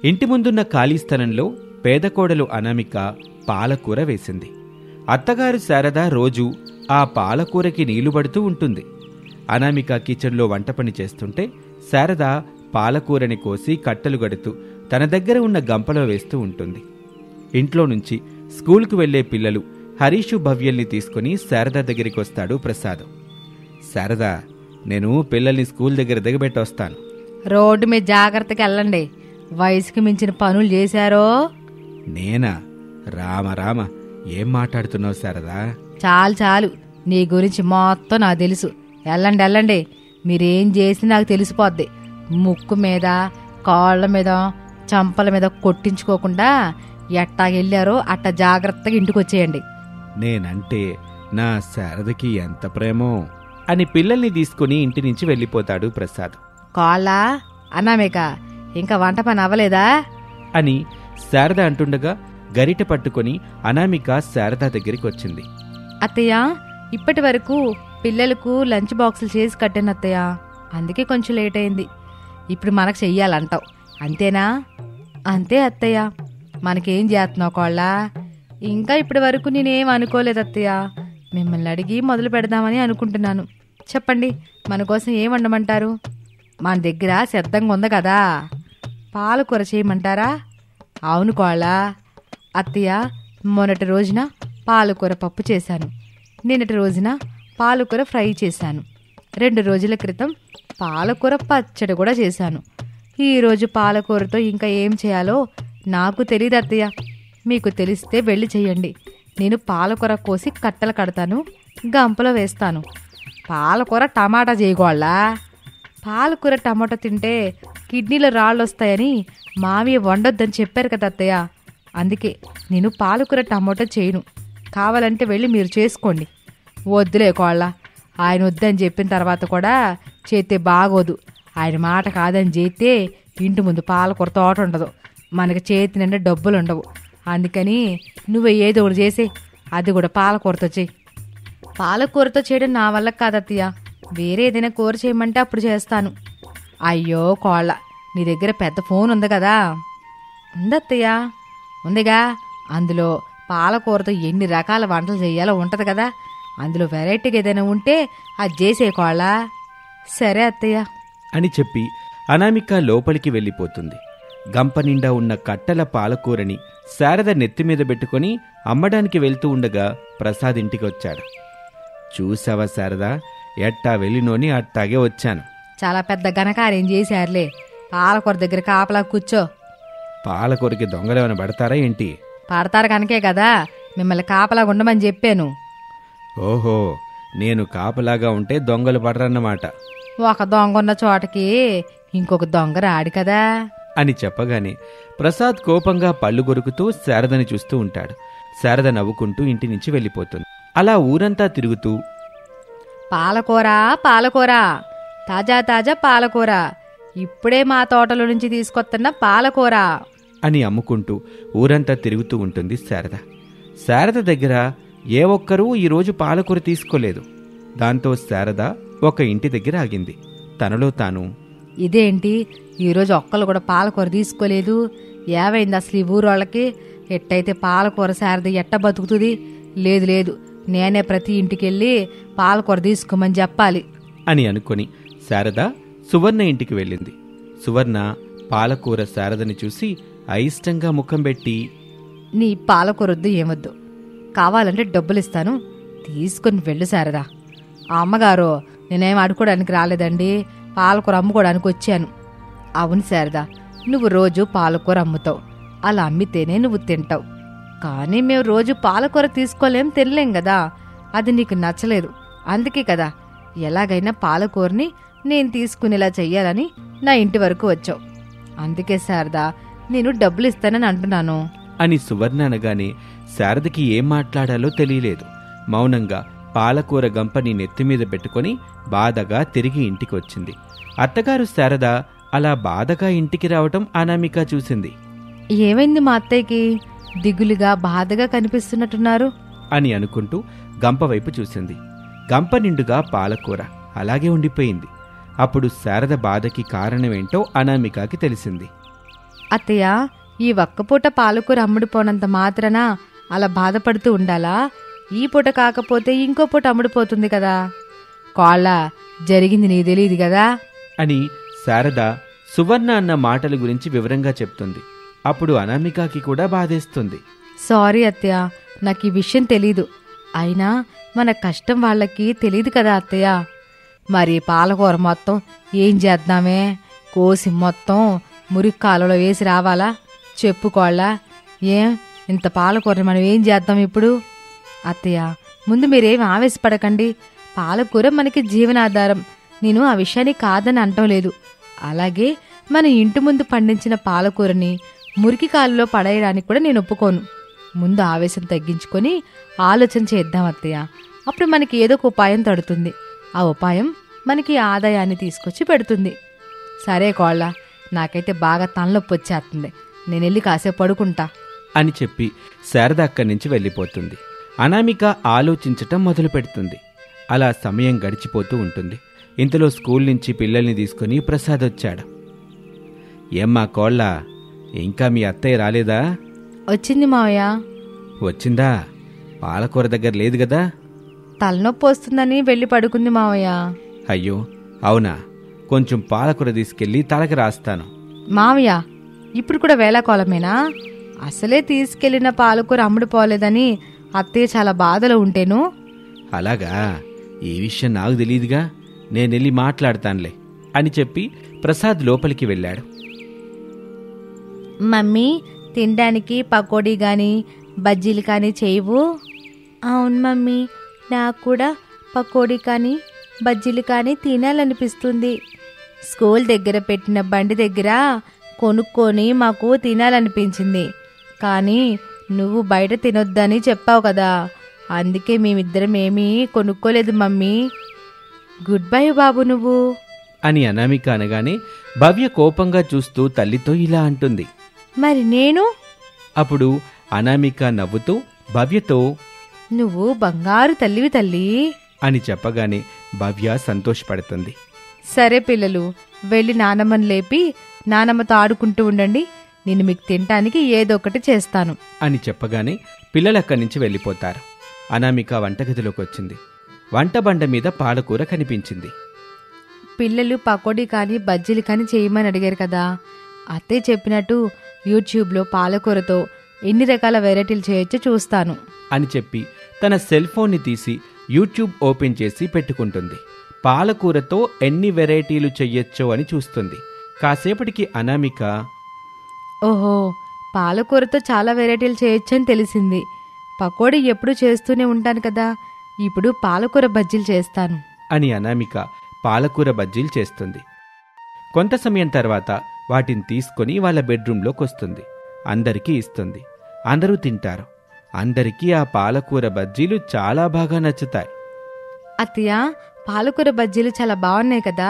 ఇంటి ముందున్న ఖాళీ స్థలంలో పేద కోడలు అనామిక పాలకూర వేసింది అత్తగారు శారద రోజు ఆ పాలకూరకి నీళ్లు పడుతూ ఉంటుంది అనామిక కిచెన్లో వంట పని చేస్తుంటే శారద పాలకూరని కోసి కట్టెలు గడుతూ తన దగ్గర ఉన్న గంపలో వేస్తూ ఉంటుంది ఇంట్లో నుంచి స్కూల్కు వెళ్లే పిల్లలు హరీషు భవ్యల్ని తీసుకుని శారద దగ్గరికి వస్తాడు ప్రసాద్ శారద నేను పిల్లల్ని స్కూల్ దగ్గర దిగబెట్టొస్తాను రోడ్డు మీద జాగ్రత్తగా వెళ్ళండి వయసుకి మించిన పనులు చేశారో నేనా రామ రామ ఏం మాట్లాడుతున్నావు శారదా చాలు చాలు నీ గురించి మొత్తం నాకు తెలుసు వెళ్ళండి వెళ్ళండి మీరేం చేసి నాకు తెలిసిపోద్ది ముక్కు మీద కాళ్ళ మీద చంపల మీద కొట్టించుకోకుండా ఎట్టాగెళ్ళారో అట్ట జాగ్రత్తగా ఇంటికి వచ్చేయండి నేనంటే నా శారదకి ఎంత ప్రేమో అని పిల్లల్ని తీసుకుని ఇంటి నుంచి వెళ్ళిపోతాడు ప్రసాద్ కాళ్ళ అన్నామేక ఇంకా వంట పని అవ్వలేదా అని శారద అంటుండగా గరిట పట్టుకొని అనామిక శారద దగ్గరికి వచ్చింది అత్తయ్య ఇప్పటి వరకు పిల్లలకు లంచ్ బాక్సులు చేసి కట్టాను అత్తయ్య అందుకే కొంచెం లేట్ అయింది ఇప్పుడు మనకు చెయ్యాలంటావు అంతేనా అంతే అత్తయ్య మనకేం చేస్తున్నావు కోళ్ళ ఇంకా ఇప్పటి వరకు నేనేం అనుకోలేదు అత్తయ్య మిమ్మల్ని అడిగి మొదలు పెడదామని అనుకుంటున్నాను చెప్పండి మన కోసం ఏం వండమంటారు మన దగ్గర సిద్ధంగా ఉంది కదా పాలకూర చేయమంటారా అవును కోళ్ళ అత్తయ్య మొన్నటి రోజున పాలకూర పప్పు చేశాను నిన్నటి రోజున పాలకూర ఫ్రై చేశాను రెండు రోజుల క్రితం పాలకూర పచ్చడి కూడా చేశాను ఈరోజు పాలకూరతో ఇంకా ఏం చేయాలో నాకు తెలియదు అత్తయ్య మీకు తెలిస్తే వెళ్ళి చెయ్యండి నేను పాలకూర కోసి కట్టలు కడతాను గంపలో వేస్తాను పాలకూర టమాటా చేయగోళ్ళా పాలకూర టమాటా తింటే కిడ్నీలో రాళ్ళు వస్తాయని మామయ్య వండొద్దని చెప్పారు కదా అత్తయ్య అందుకే నేను పాలకూర టమాటా చేయను కావాలంటే వెళ్ళి మీరు చేసుకోండి వద్దులే కోళ్ళ ఆయన వద్దని చెప్పిన తర్వాత కూడా చేస్తే బాగోదు ఆయన మాట కాదని చేస్తే ఇంటి ముందు పాలకూర తోట ఉండదు మనకి చేతి నిండా డబ్బులు ఉండవు అందుకని నువ్వు ఏదో ఒకటి చేసే అది కూడా పాలకూరతో చెయ్యి పాలకూరతో చేయడం నా వల్ల కాదత్తయ్య వేరే ఏదైనా కూర చేయమంటే అప్పుడు చేస్తాను అయ్యో కోళ్ళ నీ దగ్గర పెద్ద ఫోన్ ఉంది కదా ఉందత్తయ్య ఉందిగా అందులో పాలకూరతో ఎన్ని రకాల వంటలు చేయాలో ఉంటది కదా అందులో వెరైటీగా ఏదైనా ఉంటే అది చేసే కోళ్ళ సరే అత్తయ్య అని చెప్పి అనామిక లోపలికి వెళ్ళిపోతుంది గంప నిండా ఉన్న కట్టల పాలకూరని శారద నెత్తి మీద పెట్టుకొని అమ్మడానికి వెళ్తూ ఉండగా ప్రసాద్ ఇంటికి వచ్చాడు చూసావా శారద ఎట్టా వెళ్ళినోని అట్టాగే వచ్చాను చాలా పెద్ద ఘనకార్యం చేశారులే పాలకూర దగ్గర కాపలా కూర్చో పాలకూరకి దొంగలేమైనా పడతారా ఏంటి పడతారు కనుకే కదా మిమ్మల్ని కాపలా ఉండమని చెప్పాను ఓహో నేను కాపలాగా ఉంటే దొంగలు పడరన్నమాట ఒక దొంగ ఉన్న చోటకి ఇంకొక దొంగ రాడు కదా అని చెప్పగానే ప్రసాద్ కోపంగా పళ్ళు కొరుకుతూ శారదని చూస్తూ ఉంటాడు శారద నవ్వుకుంటూ ఇంటి నుంచి వెళ్ళిపోతుంది అలా ఊరంతా తిరుగుతూ పాలకూర పాలకూర తాజా తాజా పాలకూర ఇప్పుడే మా తోటలో నుంచి తీసుకొస్తున్న పాలకూర అని అమ్ముకుంటూ ఊరంతా తిరుగుతూ ఉంటుంది శారద శారద దగ్గర ఏ ఒక్కరూ ఈరోజు పాలకూర తీసుకోలేదు దాంతో శారద ఒక ఇంటి దగ్గర ఆగింది తనలో తాను ఇదేంటి ఈరోజు ఒక్కళ్ళు కూడా పాలకూర తీసుకోలేదు ఏమైంది అసలు ఈ ఊరోళ్ళకి ఎట్టయితే పాలకూర శారద ఎట్ట బతుకుతుంది లేదు లేదు నేనే ప్రతి ఇంటికి వెళ్ళి పాలకూర తీసుకోమని చెప్పాలి అని అనుకొని శారద సువర్ణ ఇంటికి వెళ్ళింది సువర్ణ పాలకూర శారదని చూసి అయిష్టంగా ముఖం పెట్టి నీ పాలకూర వద్దు ఏమొద్దు కావాలంటే డబ్బులు ఇస్తాను తీసుకొని వెళ్ళు శారదా ఆ అమ్మగారు నేనేం అడుకోవడానికి రాలేదండి పాలకూర అమ్ముకోవడానికి వచ్చాను అవును శారదా నువ్వు రోజు పాలకూర అమ్ముతావు అలా అమ్మితేనే నువ్వు తింటావు కానీ మేము రోజు పాలకూర తీసుకోలేం తినలేం కదా అది నీకు నచ్చలేదు అందుకే కదా ఎలాగైనా పాలకూరని నేను తీసుకునేలా చెయ్యాలని నా ఇంటి వరకు వచ్చావు అందుకే శారదా నేను డబ్బులు ఇస్తానని అంటున్నాను అని సువర్ణ అనగానే శారదకి ఏం మాట్లాడాలో తెలియలేదు మౌనంగా పాలకూర గంపని నెత్తిమీద పెట్టుకొని బాధగా తిరిగి ఇంటికి వచ్చింది అత్తగారు శారద అలా బాధగా ఇంటికి రావటం అనామిక చూసింది ఏమైంది మా అత్తయ్యకి దిగులుగా బాధగా కనిపిస్తున్నట్టున్నారు అని అనుకుంటూ గంప వైపు చూసింది గంప నిండుగా పాలకూర అలాగే ఉండిపోయింది అప్పుడు శారద బాధకి కారణమేంటో అనామికకి తెలిసింది అత్తయ్య ఈ ఒక్కపూట పాలకూర అమ్ముడుపోనంత మాత్రాన అలా బాధపడుతూ ఉండాలా ఈ పూట కాకపోతే ఇంకో పూట అమ్ముడుపోతుంది కదా కోళ్ళ జరిగింది నీకు తెలియదు కదా అని శారద సువర్ణ అన్న మాటల గురించి వివరంగా చెప్తుంది అప్పుడు అనామికకి కూడా బాధేస్తుంది సారీ అత్తయ్య నాకు ఈ విషయం తెలీదు అయినా మన కష్టం వాళ్ళకి తెలియదు కదా అత్తయ్య మరి పాలకూర మొత్తం ఏం చేద్దామే కోసి మొత్తం మురికి కాలువలో వేసి రావాలా చెప్పుకోళ్ళా ఏం ఇంత పాలకూర మనం ఏం చేద్దాం ఇప్పుడు అత్తయ్య ముందు మీరేం ఆవేశపడకండి పాలకూర మనకి జీవనాధారం నేను ఆ విషయాన్ని కాదని అంటం లేదు అలాగే మన ఇంటి ముందు పండించిన పాలకూరని మురికి కాలులో పడేయడానికి కూడా నేను ఒప్పుకోను ముందు ఆవేశం తగ్గించుకొని ఆలోచన చేద్దాం అత్తయ్య అప్పుడు మనకి ఏదో ఒక ఉపాయం తడుతుంది ఆ ఉపాయం మనకి ఆదాయాన్ని తీసుకొచ్చి పెడుతుంది సరే కోళ్ళ నాకైతే బాగా తలనొప్పి వచ్చేస్తుంది నేను వెళ్ళి కాసేపు పడుకుంటా అని చెప్పి శారద అక్కడి నుంచి వెళ్ళిపోతుంది అనామిక ఆలోచించటం మొదలు పెడుతుంది అలా సమయం గడిచిపోతూ ఉంటుంది ఇంతలో స్కూల్ నుంచి పిల్లల్ని తీసుకుని ప్రసాద్ వచ్చాడు ఏమ్మా కోళ్ళ ఇంకా మీ అత్తయ్య రాలేదా వచ్చింది మావయ్య వచ్చిందా పాలకూర దగ్గర లేదు కదా తలనొప్పి వస్తుందని వెళ్ళి పడుకుంది మావయ్య అయ్యో అవునా కొంచెం పాలకూర తీసుకెళ్ళి తలకి రాస్తాను మావయ్య ఇప్పుడు కూడా వేళాకోళమేనా అసలే తీసుకెళ్లిన పాలకూర అమ్ముడుపోలేదని అత్తయ్య చాలా బాధలో ఉంటేను అలాగా ఈ విషయం నాకు తెలియదుగా నేను వెళ్ళి మాట్లాడతానులే అని చెప్పి ప్రసాద్ లోపలికి వెళ్ళాడు మమ్మీ తినడానికి పకోడీ కానీ బజ్జీలు కానీ చేయవు అవును మమ్మీ నాకు కూడా పకోడీ కానీ బజ్జీలు కానీ తినాలనిపిస్తుంది స్కూల్ దగ్గర పెట్టిన బండి దగ్గర కొనుక్కొని మాకు తినాలనిపించింది కానీ నువ్వు బయట తినొద్దని చెప్పావు కదా అందుకే మేమిద్దరం ఏమీ కొనుక్కోలేదు మమ్మీ గుడ్ బై బాబు నువ్వు అని అనామిక అనగానే భవ్య కోపంగా చూస్తూ తల్లితో ఇలా అంటుంది మరి నేను అప్పుడు అనామిక నవ్వుతూ భవ్యతో నువ్వు బంగారు తల్లివి తల్లి అని చెప్పగానే భవ్య సంతోషపడుతుంది సరే పిల్లలు వెళ్ళి నానమ్మని లేపి నానమ్మతో ఆడుకుంటూ ఉండండి నేను మీకు తినటానికి ఏదో ఒకటి చేస్తాను అని చెప్పగానే పిల్లలక్కడి నుంచి వెళ్ళిపోతారు అనామిక వంటగదిలోకి వచ్చింది వంట బండ మీద పాలకూర కనిపించింది పిల్లలు పకోడీ కానీ బజ్జీలు కానీ చేయమని అడిగారు కదా అత్తయ్య చెప్పినట్టు యూట్యూబ్లో పాలకూరతో ఎన్ని రకాల వెరైటీలు చేయొచ్చో చూస్తాను అని చెప్పి తన సెల్ ఫోన్ని తీసి యూట్యూబ్ ఓపెన్ చేసి పెట్టుకుంటుంది పాలకూరతో ఎన్ని వెరైటీలు చెయ్యొచ్చో అని చూస్తుంది కాసేపటికి అనామిక ఓహో పాలకూరతో చాలా వెరైటీలు చేయొచ్చని తెలిసింది పకోడీ ఎప్పుడు చేస్తూనే ఉంటాను కదా ఇప్పుడు పాలకూర బజ్జీలు చేస్తాను అని అనామిక పాలకూర బజ్జీలు చేస్తుంది కొంత సమయం తర్వాత వాటిని తీసుకొని వాళ్ళ బెడ్రూంలోకి వస్తుంది అందరికీ ఇస్తుంది అందరూ తింటారు అందరికీ ఆ పాలకూర బజ్జీలు చాలా బాగా నచ్చుతాయి అత్తయ్య పాలకూర బజ్జీలు చాలా బాగున్నాయి కదా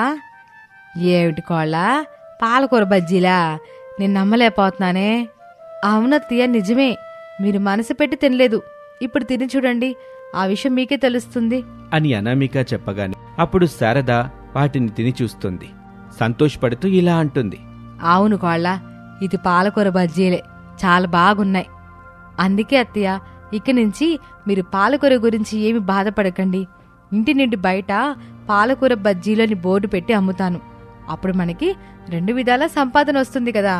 ఏమిటి కోళ్ళ పాలకూర బజ్జీలా నేను నమ్మలేకపోతున్నానే అవునత్తయ్య నిజమే మీరు మనసు పెట్టి తినలేదు ఇప్పుడు తిని చూడండి ఆ విషయం మీకే తెలుస్తుంది అని అనామిక చెప్పగానే అప్పుడు శారద వాటిని తిని చూస్తుంది సంతోషపడుతూ ఇలా అంటుంది అవును కోళ్ళ ఇది పాలకూర బజ్జీలే చాలా బాగున్నాయి అందుకే అత్తయ్య ఇక నుంచి మీరు పాలకూర గురించి ఏమి బాధపడకండి ఇంటి నుండి బయట పాలకూర బజ్జీలని బోర్డు పెట్టి అమ్ముతాను అప్పుడు మనకి రెండు విధాల సంపాదన వస్తుంది కదా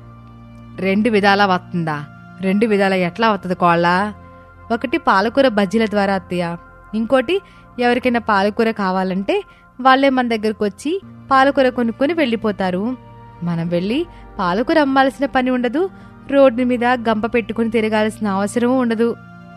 రెండు విధాలా వస్తుందా రెండు విధాల ఎట్లా వస్తుంది కోళ్ళ ఒకటి పాలకూర బజ్జీల ద్వారా అత్తయ్య ఇంకోటి ఎవరికైనా పాలకూర కావాలంటే వాళ్ళే మన దగ్గరకు వచ్చి పాలకూర కొనుక్కొని వెళ్ళిపోతారు మనం వెళ్ళి పాలకూర అమ్మాల్సిన పని ఉండదు రోడ్డు మీద గంప పెట్టుకుని తిరగాల్సిన అవసరమూ ఉండదు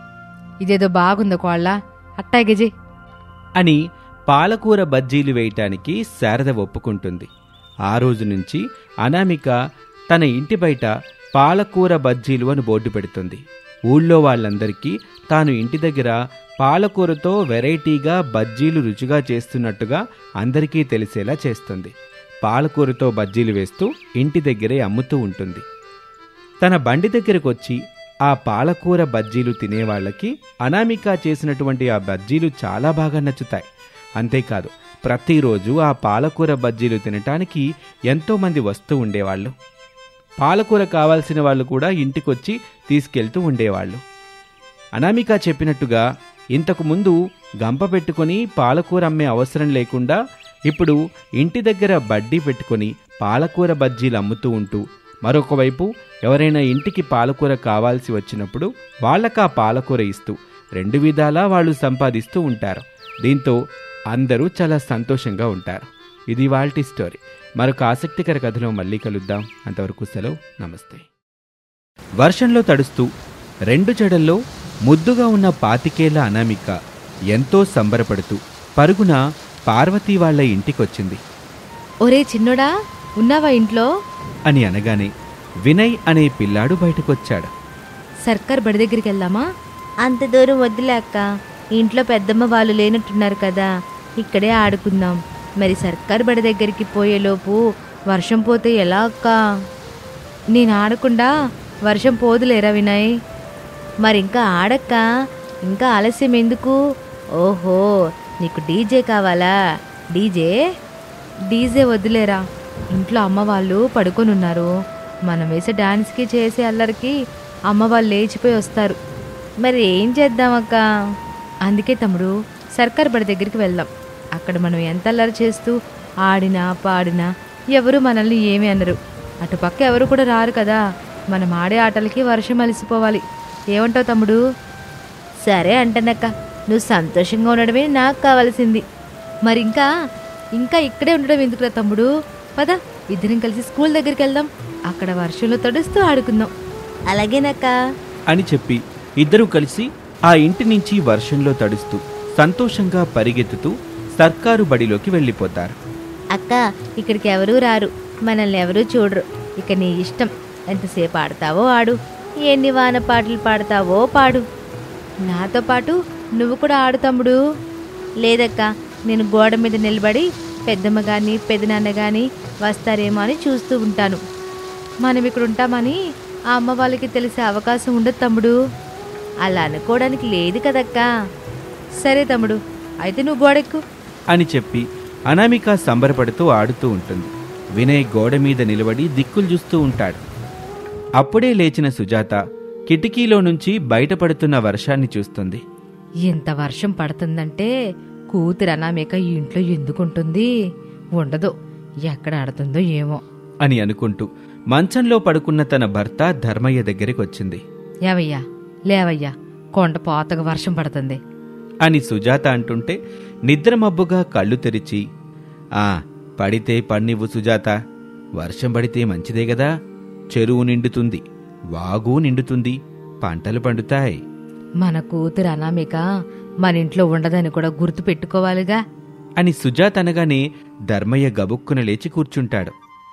ఇదేదో బాగుంది కోళ్ళ అట్టాగేజీ అని పాలకూర బజ్జీలు వేయటానికి శారద ఒప్పుకుంటుంది ఆ రోజు నుంచి అనామిక తన ఇంటి బయట పాలకూర బజ్జీలు అని బోర్డు పెడుతుంది ఊళ్ళో వాళ్ళందరికీ తాను ఇంటి దగ్గర పాలకూరతో వెరైటీగా బజ్జీలు రుచిగా చేస్తున్నట్టుగా అందరికీ తెలిసేలా చేస్తుంది పాలకూరతో బజ్జీలు వేస్తూ ఇంటి దగ్గరే అమ్ముతూ ఉంటుంది తన బండి దగ్గరకు వచ్చి ఆ పాలకూర బజ్జీలు తినేవాళ్ళకి అనామిక చేసినటువంటి ఆ బజ్జీలు చాలా బాగా నచ్చుతాయి అంతేకాదు ప్రతిరోజు ఆ పాలకూర బజ్జీలు తినటానికి ఎంతోమంది వస్తూ ఉండేవాళ్ళు పాలకూర కావాల్సిన వాళ్ళు కూడా ఇంటికొచ్చి తీసుకెళ్తూ ఉండేవాళ్ళు అనామిక చెప్పినట్టుగా ఇంతకు ముందు గంప పెట్టుకొని పాలకూర అమ్మే అవసరం లేకుండా ఇప్పుడు ఇంటి దగ్గర బడ్డీ పెట్టుకొని పాలకూర బజ్జీలు అమ్ముతూ ఉంటూ మరొక వైపు ఎవరైనా ఇంటికి పాలకూర కావాల్సి వచ్చినప్పుడు వాళ్ళకా పాలకూర ఇస్తూ రెండు విధాలా వాళ్ళు సంపాదిస్తూ ఉంటారు దీంతో అందరూ చాలా సంతోషంగా ఉంటారు ఇది వాల్టి స్టోరీ మరొక ఆసక్తికర కథలో మళ్ళీ కలుద్దాం అంతవరకు సెలవు నమస్తే వర్షంలో తడుస్తూ రెండు జడల్లో ముద్దుగా ఉన్న పాతికేళ్ల అనామిక ఎంతో సంబరపడుతూ పరుగున పార్వతీ వాళ్ళ ఇంటికొచ్చింది ఒరే చిన్నోడా ఉన్నావా ఇంట్లో అని అనగానే వినయ్ అనే పిల్లాడు బయటకొచ్చాడు సర్కార్ బడి దగ్గరికి వెళ్దామా అంత దూరం వద్దులే అక్క ఇంట్లో పెద్దమ్మ వాళ్ళు లేనట్టున్నారు కదా ఇక్కడే ఆడుకుందాం మరి సర్కార్ బడి దగ్గరికి పోయేలోపు వర్షం పోతే ఎలా అక్క నేను ఆడకుండా వర్షం పోదులేరా వినయ్ మరి ఇంకా ఆడక్క ఇంకా ఆలస్యం ఎందుకు ఓహో నీకు డీజే కావాలా డీజే డీజే వద్దులేరా ఇంట్లో అమ్మ వాళ్ళు పడుకొని ఉన్నారు మనం వేసే డాన్స్కి చేసే అల్లరికి అమ్మ వాళ్ళు లేచిపోయి వస్తారు మరి ఏం చేద్దామక్క అందుకే తమ్ముడు సర్కార్ బడి దగ్గరికి వెళ్దాం అక్కడ మనం ఎంత అల్లరి చేస్తూ ఆడినా పాడినా ఎవరు మనల్ని ఏమీ అనరు అటుపక్క ఎవరు కూడా రారు కదా మనం ఆడే ఆటలకి వర్షం అలిసిపోవాలి ఏమంటావు తమ్ముడు సరే అంటానక్క నువ్వు సంతోషంగా ఉండడమే నాకు కావాల్సింది మరి ఇంకా ఇంకా ఇక్కడే ఉండడం ఎందుకురా తమ్ముడు పద ఇద్దరం కలిసి స్కూల్ దగ్గరికి వెళ్దాం అక్కడ వర్షంలో తడుస్తూ ఆడుకుందాం అలాగేనక్క అని చెప్పి ఇద్దరూ కలిసి ఆ ఇంటి నుంచి వర్షంలో తడుస్తూ సంతోషంగా పరిగెత్తుతూ సర్కారు బడిలోకి వెళ్ళిపోతారు అక్క ఇక్కడికి ఎవరూ రారు మనల్ని ఎవరూ చూడరు ఇక నీ ఇష్టం ఎంతసేపు ఆడతావో ఆడు ఎన్ని వాన పాటలు పాడతావో పాడు నాతో పాటు నువ్వు కూడా ఆడు తమ్ముడు లేదక్క నేను గోడ మీద నిలబడి పెద్దమ్మ గాని పెదనాన్న గాని వస్తారేమో అని చూస్తూ ఉంటాను మనం ఇక్కడ ఉంటామని ఆ అమ్మ వాళ్ళకి తెలిసే అవకాశం ఉండదు తమ్ముడు అలా అనుకోవడానికి లేదు కదక్కా సరే తమ్ముడు అయితే నువ్వు గోడెక్కు అని చెప్పి అనామిక సంబరపడుతూ ఆడుతూ ఉంటుంది వినయ్ గోడ మీద నిలబడి దిక్కులు చూస్తూ ఉంటాడు అప్పుడే లేచిన సుజాత కిటికీలో నుంచి బయటపడుతున్న వర్షాన్ని చూస్తుంది ఎంత వర్షం పడుతుందంటే కూతురు అనామిక ఈ ఇంట్లో ఎందుకుంటుంది ఉండదు ఎక్కడ ఆడుతుందో ఏమో అని అనుకుంటూ మంచంలో పడుకున్న తన భర్త ధర్మయ్య దగ్గరికి వచ్చింది ఏవయ్యా లేవయ్యా కొండ పోతగా వర్షం పడుతుంది అని సుజాత అంటుంటే నిద్రమబ్బుగా కళ్ళు తెరిచి ఆ పడితే పన్నివ్వు సుజాత వర్షం పడితే మంచిదే గదా చెరువు నిండుతుంది వాగు నిండుతుంది పంటలు పండుతాయి మన కూతురు అనామిక మన ఇంట్లో ఉండదని కూడా గుర్తు పెట్టుకోవాలిగా అని సుజాత అనగానే ధర్మయ్య గబుక్కున లేచి కూర్చుంటాడు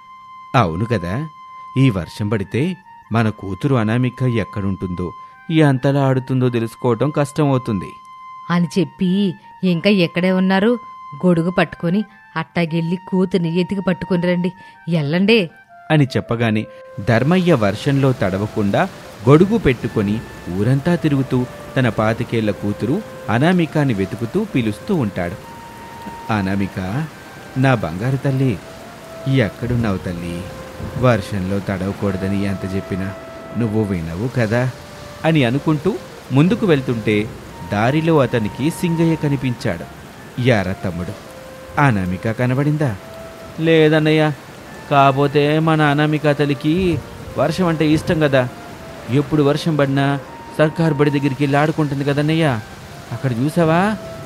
అవును కదా ఈ వర్షం పడితే మన కూతురు అనామిక ఎక్కడుంటుందో ఈ అంతలా ఆడుతుందో తెలుసుకోవటం కష్టమవుతుంది అని చెప్పి ఇంకా ఎక్కడే ఉన్నారు గొడుగు పట్టుకొని అట్టాగెళ్ళి కూతుర్ని ఎతికి పట్టుకుని రండి ఎల్లండి అని చెప్పగానే ధర్మయ్య వర్షంలో తడవకుండా గొడుగు పెట్టుకొని ఊరంతా తిరుగుతూ తన పాతికేళ్ల కూతురు అనామికాని వెతుకుతూ పిలుస్తూ ఉంటాడు అనామిక నా బంగారు తల్లి ఎక్కడున్నావు తల్లి వర్షంలో తడవకూడదని ఎంత చెప్పినా నువ్వు వినవు కదా అని అనుకుంటూ ముందుకు వెళ్తుంటే దారిలో అతనికి సింగయ్య కనిపించాడు యార తమ్ముడు అనామిక కనబడిందా లేదన్నయ్య కాకపోతే మన అనామిక తల్లికి వర్షం అంటే ఇష్టం కదా ఎప్పుడు వర్షం పడినా సర్కారు బడి దగ్గరికి వెళ్ళి ఆడుకుంటుంది కదన్నయ్య అక్కడ చూసావా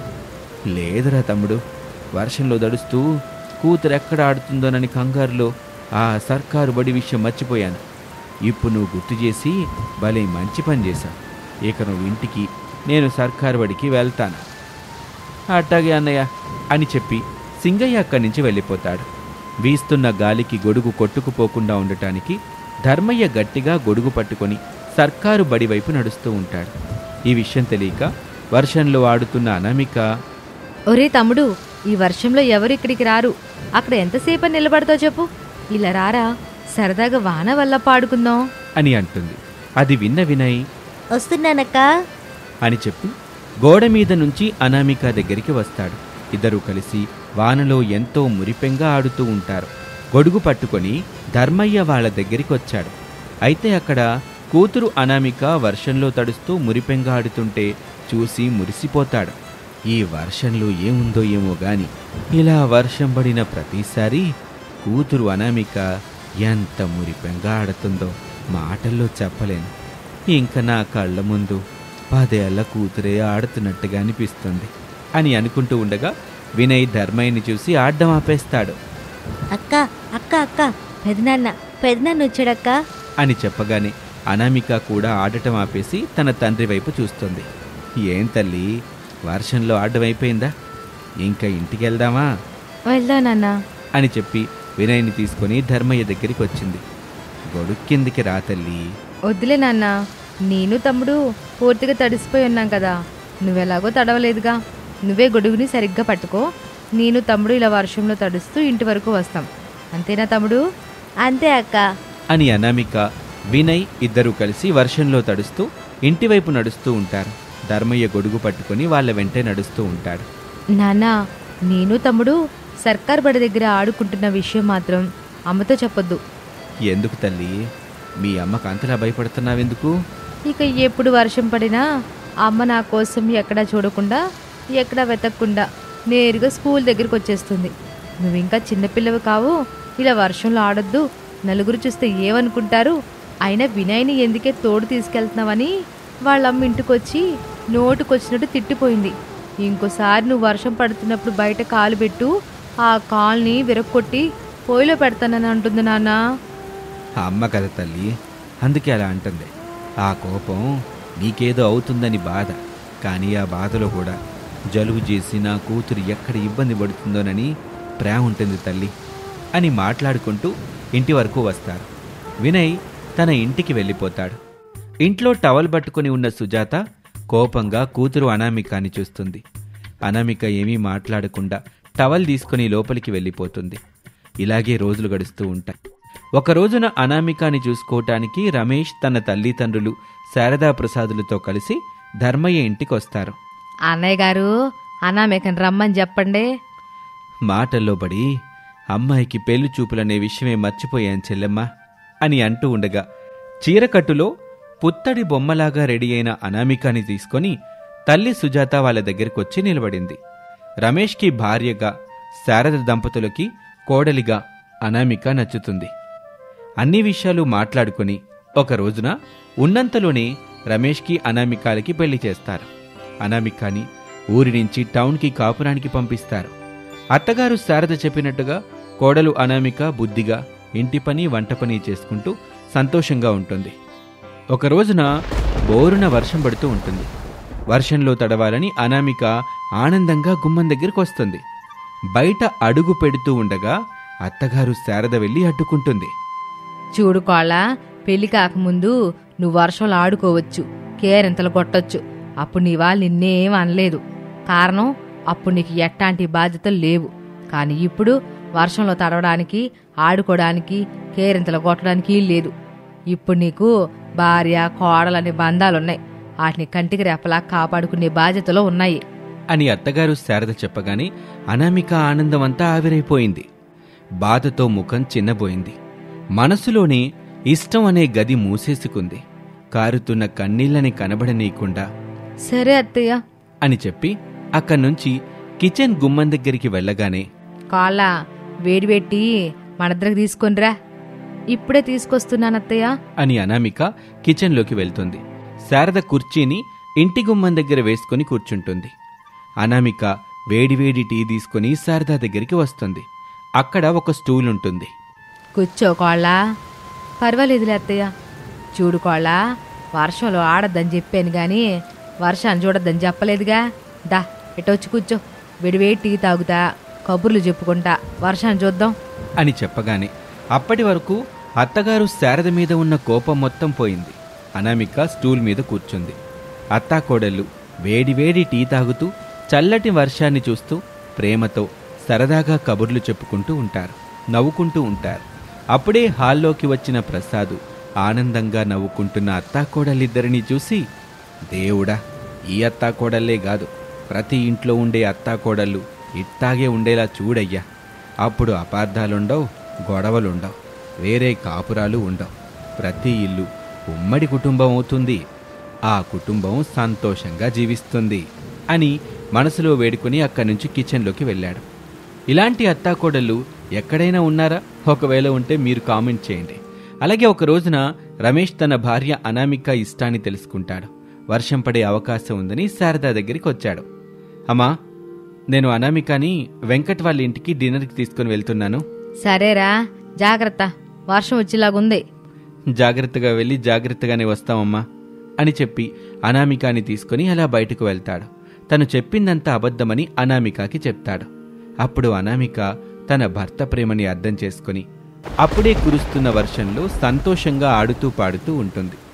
లేదురా తమ్ముడు వర్షంలో దడుస్తూ కూతురు ఎక్కడ ఆడుతుందోనని కంగారులో ఆ సర్కారు బడి విషయం మర్చిపోయాను ఇప్పుడు నువ్వు గుర్తు చేసి భలే మంచి పని చేశావు ఇక నువ్వు ఇంటికి నేను సర్కారు బడికి వెళ్తాను అట్టాగే అన్నయ్య అని చెప్పి సింగయ్య అక్కడి నుంచి వెళ్ళిపోతాడు వీస్తున్న గాలికి గొడుగు కొట్టుకుపోకుండా ఉండటానికి ధర్మయ్య గట్టిగా గొడుగు పట్టుకొని సర్కారు బడి వైపు నడుస్తూ ఉంటాడు ఈ విషయం తెలియక వర్షంలో ఆడుతున్న అనామిక ఒరే తమ్ముడు ఈ వర్షంలో ఎవరు ఇక్కడికి రారు అక్కడ ఎంతసేపు నిలబడతావు చెప్పు ఇలా రారా సరదాగా వాన వల్ల పాడుకుందాం అని అంటుంది అది విన్న వినయ్ వస్తున్నానక్క అని చెప్పి గోడ మీద నుంచి అనామిక దగ్గరికి వస్తాడు ఇద్దరూ కలిసి వానలో ఎంతో మురిపెంగా ఆడుతూ ఉంటారు గొడుగు పట్టుకొని ధర్మయ్య వాళ్ళ దగ్గరికి వచ్చాడు అయితే అక్కడ కూతురు అనామిక వర్షంలో తడుస్తూ మురిపెంగా ఆడుతుంటే చూసి మురిసిపోతాడు ఈ వర్షంలో ఏముందో ఏమో గాని ఇలా వర్షం పడిన ప్రతిసారి కూతురు అనామిక ఎంత మురిపెంగా ఆడుతుందో మాటల్లో చెప్పలేను ఇంకా నా కళ్ళ ముందు పదేళ్ల కూతురే ఆడుతున్నట్టుగా అనిపిస్తుంది అని అనుకుంటూ ఉండగా వినయ్ ధర్మయ్యని చూసి ఆడ్డం ఆపేస్తాడు అక్క అక్క అక్క పెదనాన్న పెదనాన్న వచ్చాడక్క అని చెప్పగానే అనామిక కూడా ఆడటం ఆపేసి తన తండ్రి వైపు చూస్తుంది ఏం తల్లి వర్షంలో ఆడడం అయిపోయిందా ఇంకా ఇంటికి వెళ్దామా వెళ్దాం నాన్న అని చెప్పి వినయ్ని తీసుకొని ధర్మయ్య దగ్గరికి వచ్చింది గొడుగు కిందికి రా తల్లి వద్దులే నాన్న నేను తమ్ముడు పూర్తిగా తడిసిపోయి ఉన్నాం కదా నువ్వెలాగో తడవలేదుగా నువ్వే గొడుగుని సరిగ్గా పట్టుకో నేను తమ్ముడు ఇలా వర్షంలో తడుస్తూ ఇంటి వరకు వస్తాం అంతేనా తమ్ముడు అంతే అక్క అని అనామిక వినయ్ ఇద్దరూ కలిసి వర్షంలో తడుస్తూ ఇంటివైపు నడుస్తూ ఉంటారు ధర్మయ్య గొడుగు పట్టుకొని వాళ్ళ వెంటే నడుస్తూ ఉంటాడు నాన్న నేను తమ్ముడు సర్కార్ బడి దగ్గర ఆడుకుంటున్న విషయం మాత్రం అమ్మతో చెప్పొద్దు ఎందుకు తల్లి మీ అమ్మకు అంతలా భయపడుతున్నావెందుకు ఇక ఎప్పుడు వర్షం పడినా అమ్మ నా కోసం ఎక్కడా చూడకుండా ఎక్కడా వెతకకుండా నేరుగా స్కూల్ దగ్గరికి వచ్చేస్తుంది నువ్వు ఇంకా చిన్నపిల్లవి కావు ఇలా వర్షంలో ఆడొద్దు నలుగురు చూస్తే ఏమనుకుంటారు అయినా వినయ్ని ఎందుకే తోడు తీసుకెళ్తున్నావని వాళ్ళమ్మ ఇంటికొచ్చి నోటుకొచ్చినట్టు తిట్టిపోయింది ఇంకోసారి నువ్వు వర్షం పడుతున్నప్పుడు బయట కాలు పెట్టు ఆ కాల్ని విరక్కొట్టి పొయ్యిలో పెడతానని అంటుంది నాన్న ఆ అమ్మ కదా తల్లి అందుకే అలా అంటుంది ఆ కోపం నీకేదో అవుతుందని బాధ కానీ ఆ బాధలో కూడా జలుబు చేసి నా కూతురు ఎక్కడ ఇబ్బంది పడుతుందోనని ప్రేమ ఉంటుంది తల్లి అని మాట్లాడుకుంటూ ఇంటి వరకు వస్తారు వినయ్ తన ఇంటికి వెళ్ళిపోతాడు ఇంట్లో టవల్ పట్టుకుని ఉన్న సుజాత కోపంగా కూతురు అనామికాని చూస్తుంది అనామిక ఏమీ మాట్లాడకుండా టవల్ తీసుకుని లోపలికి వెళ్ళిపోతుంది ఇలాగే రోజులు గడుస్తూ ఉంటాయి ఒక రోజున అనామికాని చూసుకోవటానికి రమేష్ తన తల్లిదండ్రులు శారదా ప్రసాదులతో కలిసి ధర్మయ్య ఇంటికొస్తారు అన్నయ్య గారు అనామేకని రమ్మని చెప్పండి మాటల్లో పడి అమ్మాయికి పెళ్లి చూపులనే విషయమే మర్చిపోయాను చెల్లెమ్మ అని అంటూ ఉండగా చీరకట్టులో పుత్తడి బొమ్మలాగా రెడీ అయిన అనామికాని తీసుకొని తల్లి సుజాత వాళ్ళ దగ్గరకొచ్చి నిలబడింది రమేష్కి భార్యగా శారద దంపతులకి కోడలిగా అనామిక నచ్చుతుంది అన్ని విషయాలు మాట్లాడుకుని ఒక రోజున ఉన్నంతలోనే రమేష్కి అనామికాలకి పెళ్లి చేస్తారు అనామికాని ఊరి నుంచి టౌన్కి కాపురానికి పంపిస్తారు అత్తగారు శారద చెప్పినట్టుగా కోడలు అనామిక బుద్ధిగా ఇంటి పని వంట పని చేసుకుంటూ సంతోషంగా ఉంటుంది ఒక రోజున బోరున వర్షం పడుతూ ఉంటుంది వర్షంలో తడవాలని అనామిక ఆనందంగా గుమ్మం దగ్గరికి వస్తుంది బయట అడుగు పెడుతూ ఉండగా అత్తగారు శారద వెళ్ళి అడ్డుకుంటుంది చూడు కోళ్ళ పెళ్లి కాకముందు నువ్వు వర్షంలో ఆడుకోవచ్చు కేరింతలు కొట్టొచ్చు అప్పుడు నీ వాళ్ళు నిన్నేం అనలేదు కారణం అప్పుడు నీకు ఎట్లాంటి బాధ్యతలు లేవు కానీ ఇప్పుడు వర్షంలో తడవడానికి ఆడుకోవడానికి కేరింతలు కొట్టడానికి లేదు ఇప్పుడు నీకు భార్య కోడలనే బంధాలున్నాయి వాటిని కంటికి రెప్పలా కాపాడుకునే బాధ్యతలు ఉన్నాయి అని అత్తగారు శారద చెప్పగానే అనామిక ఆనందమంతా ఆవిరైపోయింది బాధతో ముఖం చిన్నబోయింది మనసులోనే ఇష్టం అనే గది మూసేసుకుంది కారుతున్న కన్నీళ్ళని కనబడనీయకుండా సరే అత్తయ్య అని చెప్పి అక్కడి నుంచి కిచెన్ గుమ్మం దగ్గరికి వెళ్ళగానే కాళ్ళ వేడిపెట్టి మనిద్దరికి తీసుకొనిరా ఇప్పుడే తీసుకొస్తున్నాను అత్తయ్య అని అనామిక కిచెన్లోకి వెళ్తుంది శారద కుర్చీని ఇంటి గుమ్మం దగ్గర వేసుకుని కూర్చుంటుంది అనామిక వేడివేడి టీ తీసుకుని శారద దగ్గరికి వస్తుంది అక్కడ ఒక స్టూల్ ఉంటుంది కూర్చో కోళ్ళ పర్వాలేదులే అత్తయ్య చూడు కోళ్ళ వర్షంలో ఆడద్దని చెప్పాను గాని వర్షాన్ని చూడొద్దని చెప్పలేదుగా దా ఎటొచ్చి కూర్చో విడివేడి టీ తాగుతా కబుర్లు చెప్పుకుంటా వర్షాన్ని చూద్దాం అని చెప్పగానే అప్పటి వరకు అత్తగారు శారద మీద ఉన్న కోపం మొత్తం పోయింది అనామిక స్టూల్ మీద కూర్చుంది అత్తాకోడళ్ళు వేడివేడి టీ తాగుతూ చల్లటి వర్షాన్ని చూస్తూ ప్రేమతో సరదాగా కబుర్లు చెప్పుకుంటూ ఉంటారు నవ్వుకుంటూ ఉంటారు అప్పుడే హాల్లోకి వచ్చిన ప్రసాదు ఆనందంగా నవ్వుకుంటున్న అత్తాకోడలిద్దరినీ చూసి దేవుడా ఈ అత్తాకోడల్లే కాదు ప్రతి ఇంట్లో ఉండే అత్తాకోడళ్ళు ఇట్టాగే ఉండేలా చూడయ్యా అప్పుడు అపార్థాలుండవు గొడవలుండవు వేరే కాపురాలు ఉండవు ప్రతి ఇల్లు ఉమ్మడి కుటుంబం అవుతుంది ఆ కుటుంబం సంతోషంగా జీవిస్తుంది అని మనసులో వేడుకొని అక్కడి నుంచి కిచెన్లోకి వెళ్ళాడు ఇలాంటి అత్తాకోడళ్ళు ఎక్కడైనా ఉన్నారా ఒకవేళ ఉంటే మీరు కామెంట్ చేయండి అలాగే ఒక రోజున రమేష్ తన భార్య అనామిక ఇష్టాన్ని తెలుసుకుంటాడు వర్షం పడే అవకాశం ఉందని శారదా దగ్గరికి వచ్చాడు అమ్మా నేను అనామికని వెంకట్ వాళ్ళ ఇంటికి డిన్నర్కి తీసుకుని వెళ్తున్నాను సరేరా జాగ్రత్త వర్షం వచ్చేలాగుంది జాగ్రత్తగా వెళ్ళి జాగ్రత్తగానే వస్తామమ్మా అని చెప్పి అనామికాని తీసుకుని అలా బయటకు వెళ్తాడు తను చెప్పిందంతా అబద్ధమని అనామికకి చెప్తాడు అప్పుడు అనామిక తన భర్త ప్రేమని అర్థం చేసుకుని అప్పుడే కురుస్తున్న వర్షంలో సంతోషంగా ఆడుతూ పాడుతూ ఉంటుంది